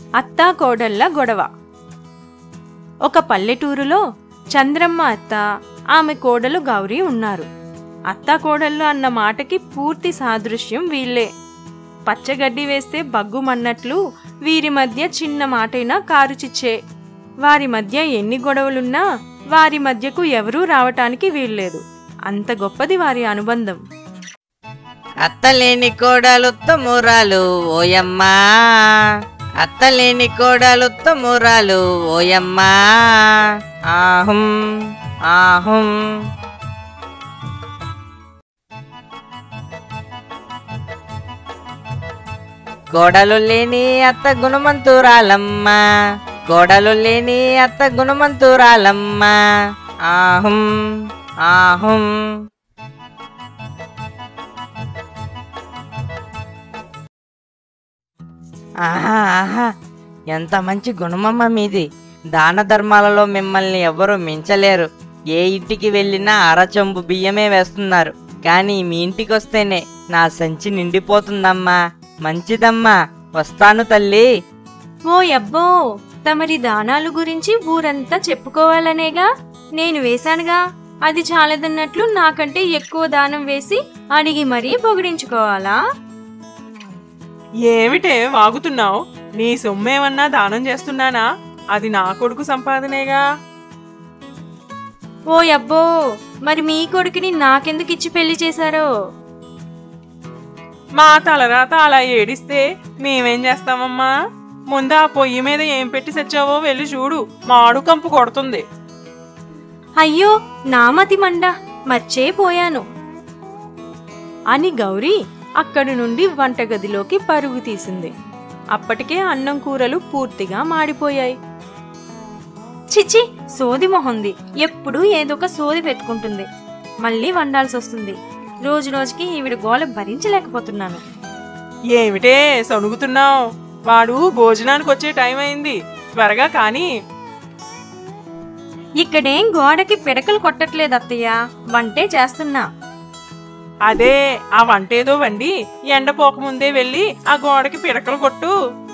అత్తా కోడళ్ళ గొడవ ఒక పల్లెటూరులో చంద్రమ్మ అత్త ఆమె కోడలు గౌరీ ఉన్నారు అత్తా కోడళ్ళు అన్న మాటకి పూర్తి సాదృశ్యం వీళ్ళే పచ్చగడ్డి వేస్తే బగ్గుమన్నట్లు వీరి మధ్య చిన్న మాటైనా కారు చిచ్చే వారి మధ్య ఎన్ని గొడవలున్నా వారి మధ్యకు ఎవరూ రావటానికి వీల్లేదు అంత గొప్పది వారి అనుబంధం అత్తలేని కోడలు తమ్మురాలు ఓయమ్మా అత్తలేని కోడలు తమ్మురాలు ఓయమ్మా ఆహుం ఆహుం కోడలు లేని అత్త గుణమంతురాలమ్మ కోడలు లేని అత్త గుణమంతురాలమ్మ ఆహుం ఆహుం ఆహా ఆహా ఎంత మంచి గుణమమ్మ మీది దాన ధర్మాలలో మిమ్మల్ని ఎవ్వరూ మించలేరు ఏ ఇంటికి వెళ్ళినా అరచంబు బియ్యమే వేస్తున్నారు కానీ మీ ఇంటికి వస్తేనే నా సంచి నిండిపోతుందమ్మా మంచిదమ్మా వస్తాను తల్లి ఓ అబ్బో తమరి దానాలు గురించి ఊరంతా చెప్పుకోవాలనేగా నేను వేశానుగా అది చాలదన్నట్లు నాకంటే ఎక్కువ దానం వేసి అడిగి మరీ పొగిడించుకోవాలా ఏమిటే వాగుతున్నావు నీ సొమ్మేమన్నా దానం చేస్తున్నానా అది నా కొడుకు సంపాదనేగా ఓ అబ్బో మరి మీ కొడుకుని నాకెందుకు ఇచ్చి పెళ్లి చేశారో మా తలరాత అలా ఏడిస్తే మేమేం చేస్తామమ్మా ముందు ఆ పొయ్యి మీద ఏం పెట్టి సచ్చావో వెళ్ళి చూడు మాడు కంపు కొడుతుంది అయ్యో నా మతి మండ మర్చేపోయాను అని గౌరీ అక్కడి నుండి వంటగదిలోకి పరుగు తీసింది అప్పటికే అన్నం కూరలు పూర్తిగా మాడిపోయాయి చిచి సోది మొహంది ఎప్పుడూ ఏదో ఒక సోది పెట్టుకుంటుంది మళ్ళీ వండాల్సి వస్తుంది రోజు రోజుకి ఈవిడ గోల భరించలేకపోతున్నాను ఏమిటే సణుగుతున్నావు వాడు భోజనానికి వచ్చే టైం అయింది త్వరగా కానీ ఇక్కడేం గోడకి పిడకలు కొట్టట్లేదు అత్తయ్య వంటే చేస్తున్నా అదే ఆ వంటేదో వండి ఎండ పోకముందే వెళ్ళి ఆ గోడకి పిడకలు కొట్టు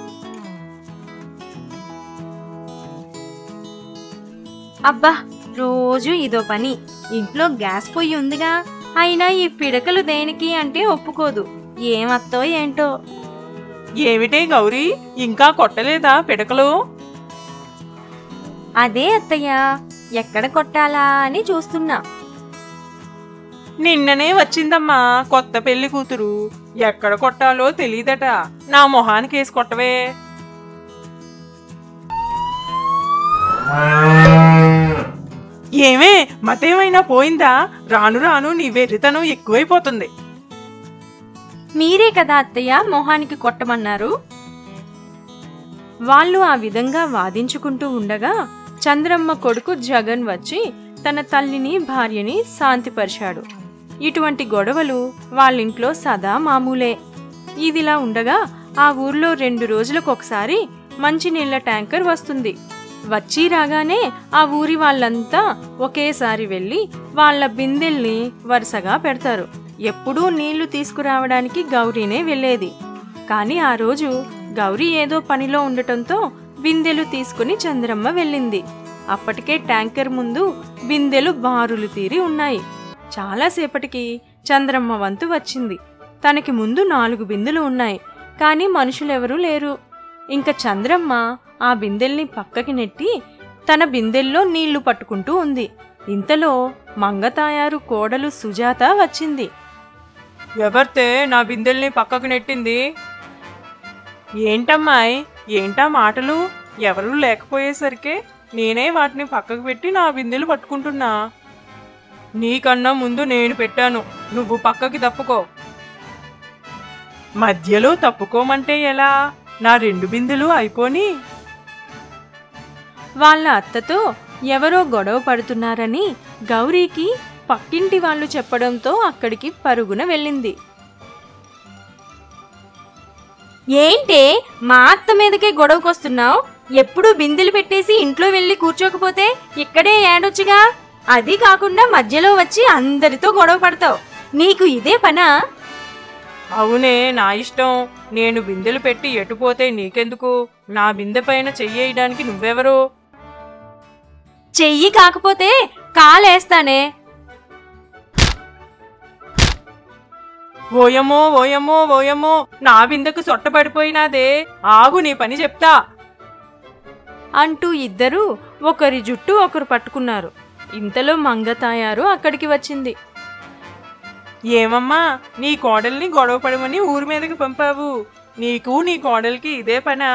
అబ్బా రోజు ఇదో పని ఇంట్లో గ్యాస్ పొయ్యి ఉందిగా అయినా ఈ పిడకలు దేనికి అంటే ఒప్పుకోదు ఏమత్తో ఏంటో ఏమిటే గౌరీ ఇంకా కొట్టలేదా పిడకలు అదే అత్తయ్య ఎక్కడ కొట్టాలా అని చూస్తున్నా నిన్ననే వచ్చిందమ్మా కొత్త పెళ్లి కూతురు ఎక్కడ కొట్టాలో తెలియదట నా మొహానికి వేసి కొట్టవే ఏమే మతేమైనా పోయిందా రాను రాను నీ వెర్రితనం ఎక్కువైపోతుంది మీరే కదా అత్తయ్య మొహానికి కొట్టమన్నారు వాళ్ళు ఆ విధంగా వాదించుకుంటూ ఉండగా చంద్రమ్మ కొడుకు జగన్ వచ్చి తన తల్లిని భార్యని శాంతిపరిచాడు ఇటువంటి గొడవలు వాళ్ళింట్లో సదా మామూలే ఇదిలా ఉండగా ఆ ఊర్లో రెండు రోజులకొకసారి మంచినీళ్ల ట్యాంకర్ వస్తుంది వచ్చి రాగానే ఆ ఊరి వాళ్ళంతా ఒకేసారి వెళ్ళి వాళ్ళ బిందెల్ని వరుసగా పెడతారు ఎప్పుడూ నీళ్లు తీసుకురావడానికి గౌరీనే వెళ్ళేది కానీ ఆ రోజు గౌరీ ఏదో పనిలో ఉండటంతో బిందెలు తీసుకుని చంద్రమ్మ వెళ్ళింది అప్పటికే ట్యాంకర్ ముందు బిందెలు బారులు తీరి ఉన్నాయి చాలాసేపటికి చంద్రమ్మ వంతు వచ్చింది తనకి ముందు నాలుగు బిందెలు ఉన్నాయి కానీ మనుషులెవరూ లేరు ఇంక చంద్రమ్మ ఆ బిందెల్ని పక్కకి నెట్టి తన బిందెల్లో నీళ్లు పట్టుకుంటూ ఉంది ఇంతలో మంగతాయారు కోడలు సుజాత వచ్చింది ఎవరితే నా బిందెల్ని పక్కకు నెట్టింది ఏంటమ్మాయి ఏంటా మాటలు ఎవరూ లేకపోయేసరికి నేనే వాటిని పక్కకు పెట్టి నా బిందెలు పట్టుకుంటున్నా నీకన్నా ముందు నేను పెట్టాను నువ్వు పక్కకి తప్పుకో మధ్యలో తప్పుకోమంటే ఎలా నా రెండు బిందెలు అయిపోని వాళ్ళ అత్తతో ఎవరో గొడవ పడుతున్నారని గౌరీకి పక్కింటి వాళ్ళు చెప్పడంతో అక్కడికి పరుగున వెళ్ళింది ఏంటే మా అత్త మీదకే గొడవకొస్తున్నావు ఎప్పుడు బిందెలు పెట్టేసి ఇంట్లో వెళ్ళి కూర్చోకపోతే ఇక్కడే ఏడొచ్చుగా అది కాకుండా మధ్యలో వచ్చి అందరితో గొడవ పడతావు నీకు ఇదే పనా అవునే నా ఇష్టం నేను బిందెలు పెట్టి ఎటుపోతే నీకెందుకు నా బిందె పైన చెయ్యేయడానికి నువ్వెవరు చెయ్యి కాకపోతే కాలేస్తానే ఓయమ్మో ఓయమ్మో ఓయమ్మో నా బిందెకు సొట్టపడిపోయినాదే ఆగు నీ పని చెప్తా అంటూ ఇద్దరూ ఒకరి జుట్టు ఒకరు పట్టుకున్నారు ఇంతలో మంగతాయారు అక్కడికి వచ్చింది ఏమమ్మా నీ కోడల్ని గొడవ పడమని ఊరి మీదకి పంపావు నీకు నీ కోడలికి ఇదే పనా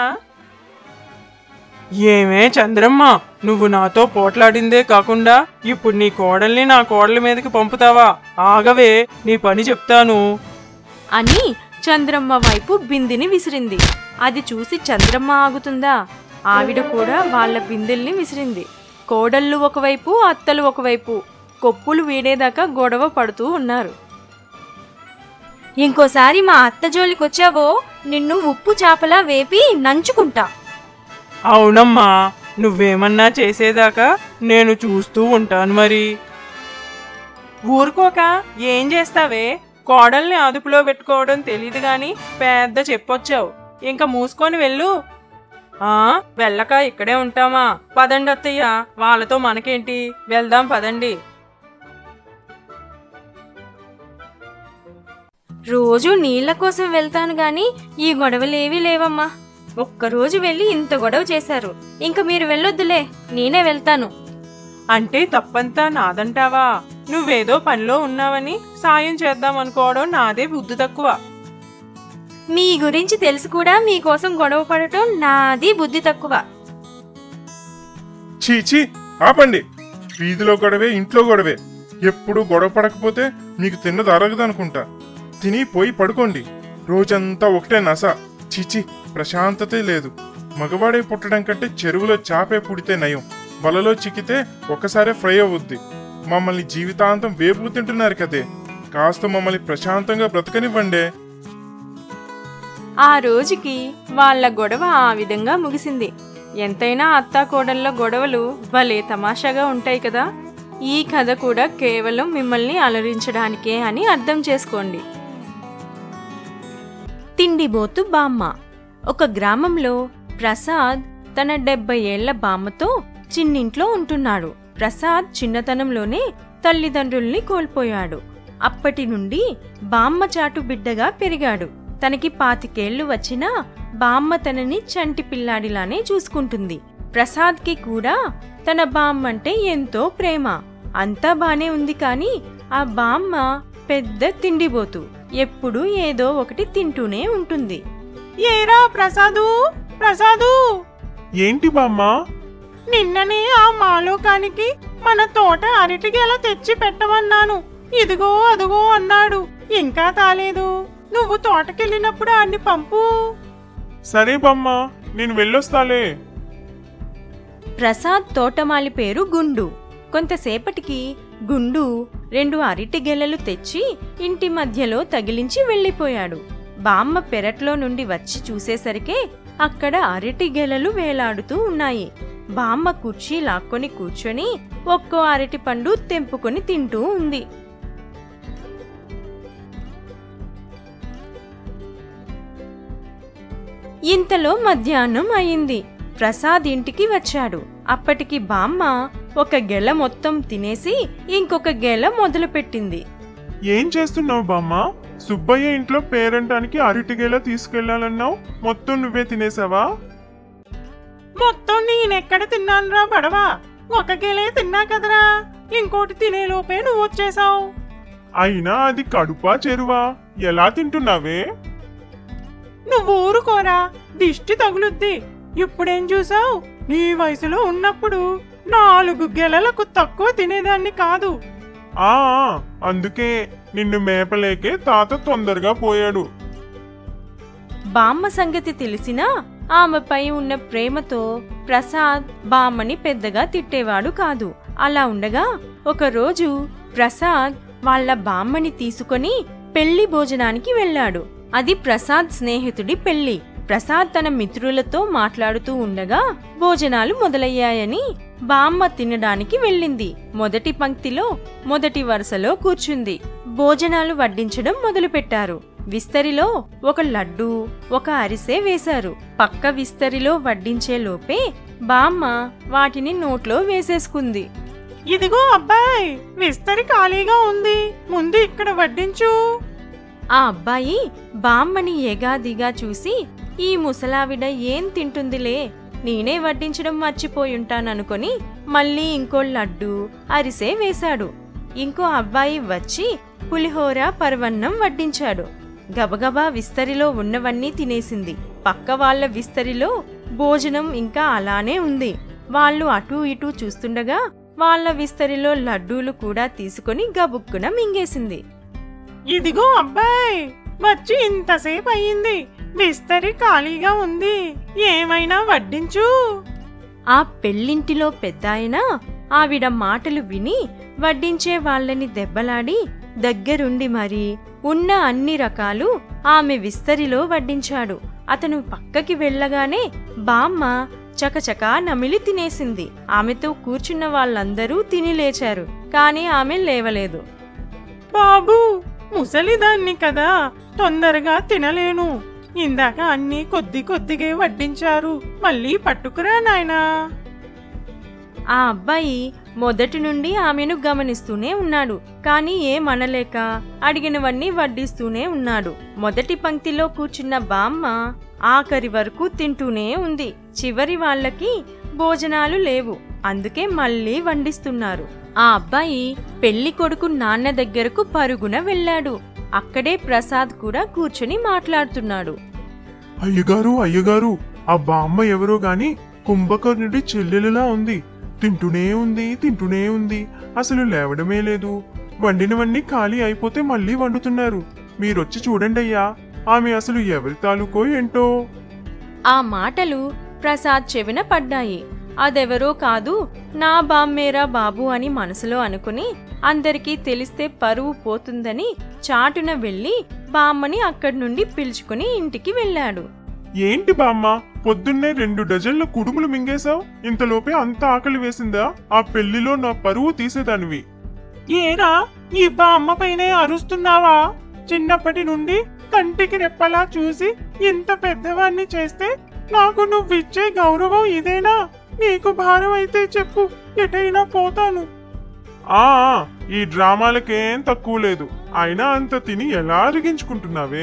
ఏమే చంద్రమ్మ నువ్వు నాతో పోట్లాడిందే కాకుండా ఇప్పుడు నీ కోడల్ని నా కోడలి మీదకి పంపుతావా ఆగవే నీ పని చెప్తాను అని చంద్రమ్మ వైపు బిందిని విసిరింది అది చూసి చంద్రమ్మ ఆగుతుందా ఆవిడ కూడా వాళ్ళ బిందెల్ని విసిరింది కోడళ్ళు ఒకవైపు అత్తలు ఒకవైపు కొప్పులు వీడేదాకా గొడవ పడుతూ ఉన్నారు ఇంకోసారి మా అత్త జోలికొచ్చావో నిన్ను ఉప్పు చేపలా వేపి నంచుకుంటా అవునమ్మా నువ్వేమన్నా చేసేదాకా నేను చూస్తూ ఉంటాను మరి ఊరుకోక ఏం చేస్తావే కోడల్ని అదుపులో పెట్టుకోవడం తెలీదు గాని పెద్ద చెప్పొచ్చావు ఇంకా మూసుకొని వెళ్ళు ఆ వెళ్ళక ఇక్కడే ఉంటామా పదండి అత్తయ్య వాళ్ళతో మనకేంటి వెళ్దాం పదండి రోజు నీళ్ల కోసం వెళ్తాను గాని ఈ గొడవలేవీ లేవమ్మా ఒక్కరోజు వెళ్ళి ఇంత గొడవ చేశారు ఇంక మీరు వెళ్ళొద్దులే నేనే వెళ్తాను అంటే తప్పంతా నాదంటావా నువ్వేదో పనిలో ఉన్నావని సాయం చేద్దాం అనుకోవడం నాదే బుద్ధి తక్కువ మీ గురించి తెలిసి కూడా మీకోసం గొడవ పడటం నాది బుద్ధి తక్కువ చీ ఆపండి వీధిలో గొడవే ఇంట్లో గొడవే ఎప్పుడు గొడవ పడకపోతే మీకు తిన్నది అరగదనుకుంటా తిని పోయి పడుకోండి రోజంతా ఒకటే నస చీచి ప్రశాంతతే లేదు మగవాడే పుట్టడం కంటే చెరువులో చాపే పుడితే నయం వలలో చిక్కితే ఒక్కసారే ఫ్రై అవుద్ది మమ్మల్ని జీవితాంతం వేపు తింటున్నారు కదే కాస్త మమ్మల్ని ప్రశాంతంగా బ్రతకనివ్వండే ఆ రోజుకి వాళ్ళ గొడవ ఆ విధంగా ముగిసింది ఎంతైనా అత్తాకోడళ్ళ గొడవలు భలే తమాషాగా ఉంటాయి కదా ఈ కథ కూడా కేవలం మిమ్మల్ని అలరించడానికే అని అర్థం చేసుకోండి తిండిబోతు బామ్మ ఒక గ్రామంలో ప్రసాద్ తన డెబ్బై ఏళ్ల బామ్మతో చిన్నింట్లో ఉంటున్నాడు ప్రసాద్ చిన్నతనంలోనే తల్లిదండ్రుల్ని కోల్పోయాడు అప్పటి నుండి బామ్మ చాటు బిడ్డగా పెరిగాడు తనకి పాతికేళ్లు వచ్చినా బామ్మ తనని చంటి పిల్లాడిలానే చూసుకుంటుంది ప్రసాద్కి కూడా తన బామ్మంటే ఎంతో ప్రేమ అంతా బానే ఉంది కానీ ఆ బామ్మ పెద్ద తిండిబోతు ఎప్పుడూ ఏదో ఒకటి తింటూనే ఉంటుంది ఏరా ప్రసాదు ప్రసాదు ఏంటి బామ్మా నిన్ననే ఆ మాలోకానికి మన తోట అరటిగెల తెచ్చి పెట్టమన్నాను ఇదిగో అదిగో అన్నాడు ఇంకా తాలేదు నువ్వు తోటకెళ్ళినప్పుడు అన్ని పంపు సరే బామ్మా నేను వెళ్ళొస్తాలే ప్రసాద్ తోటమాలి పేరు గుండు కొంతసేపటికి గుండు రెండు అరటి గెలలు తెచ్చి ఇంటి మధ్యలో తగిలించి వెళ్ళిపోయాడు బామ్మ పెరట్లో నుండి వచ్చి చూసేసరికే అక్కడ అరటి గెలలు వేలాడుతూ ఉన్నాయి బామ్మ కుర్చీ లాక్కొని కూర్చొని ఒక్కో అరటి పండు తెంపుకొని తింటూ ఉంది ఇంతలో మధ్యాహ్నం అయింది ప్రసాద్ ఇంటికి వచ్చాడు అప్పటికి బామ్మ ఒక గెల మొత్తం తినేసి ఇంకొక గెల మొదలుపెట్టింది ఏం చేస్తున్నావు బామ్మ సుబ్బయ్య ఇంట్లో పేరంటానికి అరటిగేలా తీసుకెళ్లాలన్నావు మొత్తం నువ్వే తినేసావా మొత్తం నేనెక్కడ తిన్నానురా బడవా ఒక గెలే తిన్నా కదరా ఇంకోటి తినేలోపే నువ్వు వచ్చేసావు అయినా అది కడుపా చెరువా ఎలా తింటున్నావే నువ్వు ఊరుకోరా దిష్టి తగులుద్ది ఇప్పుడేం చూసావు నీ వయసులో ఉన్నప్పుడు నాలుగు గెలలకు తక్కువ తినేదాన్ని కాదు ఆ అందుకే నిన్ను మేపలేకే తాత తొందరగా పోయాడు బామ్మ సంగతి తెలిసినా ఆమెపై ఉన్న ప్రేమతో ప్రసాద్ బామ్మని పెద్దగా తిట్టేవాడు కాదు అలా ఉండగా ఒకరోజు ప్రసాద్ వాళ్ళ బామ్మని తీసుకొని పెళ్లి భోజనానికి వెళ్ళాడు అది ప్రసాద్ స్నేహితుడి పెళ్లి ప్రసాద్ తన మిత్రులతో మాట్లాడుతూ ఉండగా భోజనాలు మొదలయ్యాయని బామ్మ తినడానికి వెళ్ళింది మొదటి పంక్తిలో మొదటి వరుసలో కూర్చుంది భోజనాలు వడ్డించడం మొదలుపెట్టారు విస్తరిలో ఒక లడ్డు ఒక అరిసె వేశారు పక్క విస్తరిలో వడ్డించే లోపే బామ్మ వాటిని నోట్లో వేసేసుకుంది ఇదిగో అబ్బాయి విస్తరి ఖాళీగా ఉంది ముందు ఇక్కడ వడ్డించు ఆ అబ్బాయి బామ్మని ఏగాదిగా చూసి ఈ ముసలావిడ ఏం తింటుందిలే నేనే వడ్డించడం మర్చిపోయుంటాననుకొని మళ్ళీ ఇంకో లడ్డు అరిసే వేశాడు ఇంకో అబ్బాయి వచ్చి పులిహోర పరవన్నం వడ్డించాడు గబగబా విస్తరిలో ఉన్నవన్నీ తినేసింది పక్క వాళ్ళ విస్తరిలో భోజనం ఇంకా అలానే ఉంది వాళ్ళు అటూ ఇటూ చూస్తుండగా వాళ్ళ విస్తరిలో లడ్డూలు కూడా తీసుకొని గబుక్కున మింగేసింది ఇదిగో అబ్బాయి వచ్చి ఇంతసేపు అయ్యింది విస్తరి ఖాళీగా ఉంది ఏమైనా వడ్డించు ఆ పెళ్ళింటిలో పెద్దాయన ఆవిడ మాటలు విని వడ్డించే వాళ్ళని దెబ్బలాడి దగ్గరుండి మరి ఉన్న అన్ని రకాలు ఆమె విస్తరిలో వడ్డించాడు అతను పక్కకి వెళ్ళగానే బామ్మ చకచకా నమిలి తినేసింది ఆమెతో కూర్చున్న వాళ్ళందరూ తిని లేచారు కానీ ఆమె లేవలేదు బాబు ముసలిదాన్ని కదా తొందరగా తినలేను ఇందాక అన్నీ కొద్ది కొద్దిగా వడ్డించారు మళ్ళీ పట్టుకురా నాయనా ఆ అబ్బాయి మొదటి నుండి ఆమెను గమనిస్తూనే ఉన్నాడు కానీ ఏమనలేక అడిగినవన్నీ వడ్డిస్తూనే ఉన్నాడు మొదటి పంక్తిలో కూర్చున్న బామ్మ ఆఖరి వరకు తింటూనే ఉంది చివరి వాళ్ళకి భోజనాలు లేవు అందుకే మళ్ళీ వండిస్తున్నారు ఆ అబ్బాయి పెళ్లి కొడుకు నాన్న దగ్గరకు పరుగున వెళ్ళాడు అక్కడే ప్రసాద్ కూడా కూర్చుని మాట్లాడుతున్నాడు అయ్యగారు అయ్యగారు ఆ బామ్మ ఎవరో గాని కుంభకర్ణుడి చెల్లెలులా ఉంది తింటూనే ఉంది తింటూనే ఉంది అసలు లేవడమే లేదు వండినవన్నీ ఖాళీ అయిపోతే మళ్ళీ వండుతున్నారు మీరొచ్చి చూడండి అయ్యా ఆమె అసలు ఎవరి తాలూకో ఏంటో ఆ మాటలు ప్రసాద్ చెవిన పడ్డాయి అదెవరో కాదు నా బామ్మేరా బాబు అని మనసులో అనుకుని అందరికీ తెలిస్తే పరువు పోతుందని చాటున వెళ్ళి బామ్మని అక్కడి నుండి పిలుచుకుని ఇంటికి వెళ్ళాడు ఏంటి బామ్మ పొద్దున్నే రెండు డజన్ల కుడుములు మింగేశావు ఇంతలోపే అంత ఆకలి వేసిందా ఆ పెళ్లిలో నా పరువు తీసేదానివి ఏరా ఈ బామ్మ పైనే అరుస్తున్నావా చిన్నప్పటి నుండి కంటికి రెప్పలా చూసి ఇంత పెద్దవాణ్ణి చేస్తే నాకు నువ్విచ్చే గౌరవం ఇదేనా నీకు భారం అయితే చెప్పు ఎటైనా పోతాను ఆ ఆ, ఈ డ్రామాలకేం తక్కువ లేదు అయినా అంత తిని ఎలా అరిగించుకుంటున్నావే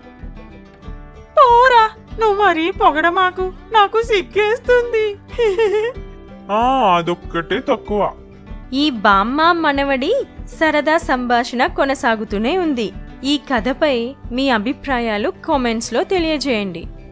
పోరా నువ్వు మరీ పొగడమాకు నాకు సిగ్గేస్తుంది ఆ అదొక్కటే తక్కువ ఈ బామ్మ మనవడి సరదా సంభాషణ కొనసాగుతూనే ఉంది ఈ కథపై మీ అభిప్రాయాలు కామెంట్స్లో తెలియజేయండి